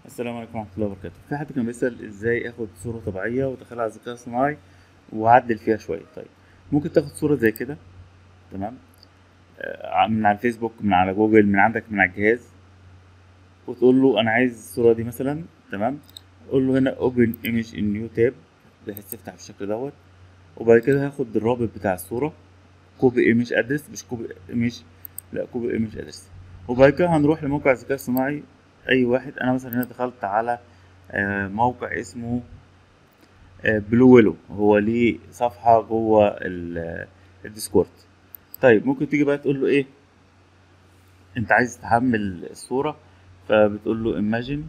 السلام عليكم ورحمة الله وبركاته في حد كان بيسأل ازاي اخد صورة طبيعية وادخلها على الذكاء الصناعي واعدل فيها شوية طيب ممكن تاخد صورة زي كده تمام آه، من على الفيسبوك من على جوجل من عندك من على الجهاز وتقول له انا عايز الصورة دي مثلا تمام قول له هنا open image in new tab بحيث تفتح بالشكل دوت وبعد كده هاخد الرابط بتاع الصورة كوبي ايمج ادرس مش كوبي ايمج لا كوبي ايمج ادرس وبعد كده هنروح لموقع الذكاء الصناعي اي واحد انا مثلا هنا دخلت على آه، موقع اسمه بلو ويلو هو ليه صفحة جوه ال- الديسكورد طيب ممكن تيجي بقى تقول له ايه انت عايز تحمل الصورة فبتقول له imagine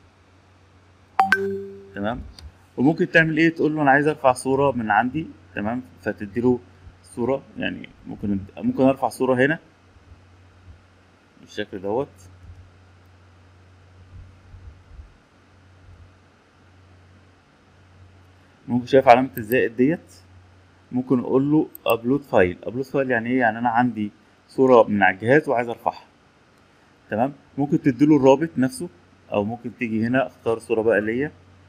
تمام وممكن تعمل ايه تقول له انا عايز ارفع صورة من عندي تمام فتديله صورة يعني ممكن ممكن ارفع صورة هنا بالشكل دوت ممكن شايف علامة الزائد ديت ممكن اقول له ابلود فايل ابلود فايل يعني ايه يعني انا عندي صورة من على الجهاز وعايز ارفعها تمام ممكن تديله الرابط نفسه او ممكن تيجي هنا اختار صورة بقى ليا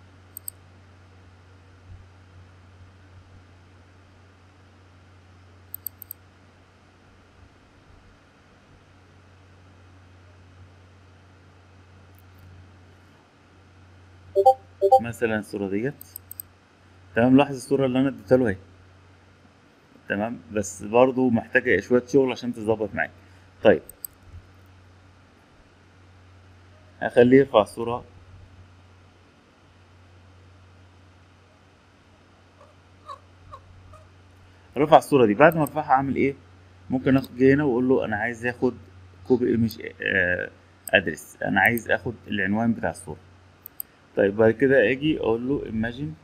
مثلا الصورة ديت تمام لاحظ الصورة اللي انا اديتها له اهي تمام بس برضو محتاجة شوية شغل عشان تظبط معاك طيب هخليه يرفع الصورة رفع الصورة دي بعد ما ارفعها اعمل ايه ممكن اخد جاي هنا واقول له انا عايز اخد كوبي ايمج ادرس انا عايز اخد العنوان بتاع الصورة طيب بعد كده اجي اقول له imagine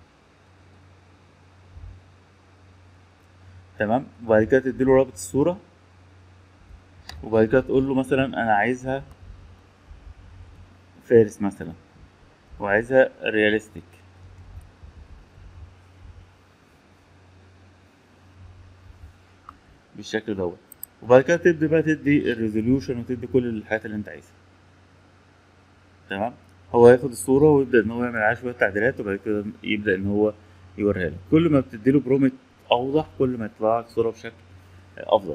تمام وبعد كده تديله رابط الصورة وبعد كده تقول له مثلا انا عايزها فارس مثلا وعايزها رياليستيك بالشكل دوت وبعد كده تبدأ بقى تدي الريزوليوشن وتدي كل الحاجات اللي انت عايزها تمام هو هياخد الصورة ويبدأ ان هو يعمل عليها شوية تعديلات وبعد كده يبدأ ان هو يوريها لك كل ما بتديله برومت اوضح كل ما يطلع لك صورة بشكل افضل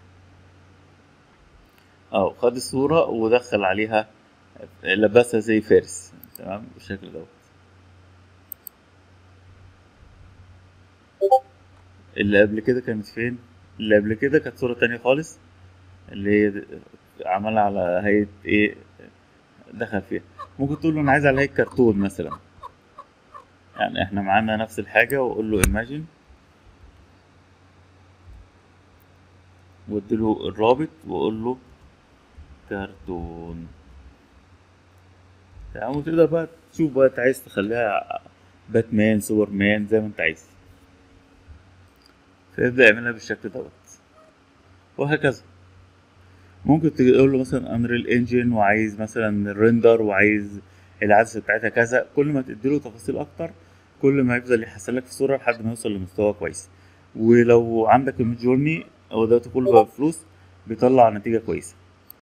اه خد الصورة ودخل عليها لبسها زي فارس تمام بالشكل دوت اللي قبل كده كانت فين اللي قبل كده كانت صورة تانية خالص اللي هي عملها على هيئة ايه دخل فيها ممكن تقول له انا عايز على هيئة كرتون مثلا يعني احنا معانا نفس الحاجة واقول له imagine واديله الرابط واقول له كرتون تمام وتقدر بقى تشوف بقى انت عايز تخليها باتمان سوبرمان زي ما انت عايز فيبدأ يعملها بالشكل دوت وهكذا ممكن تقول له مثلا انريل انجن وعايز مثلا الريندر وعايز العدسة بتاعتها كذا كل ما تديله تفاصيل اكتر كل ما يفضل يحسن لك الصورة لحد ما يوصل لمستوى كويس ولو عندك الميد جورني او ده كله بقى بفلوس بيطلع نتيجة كويسة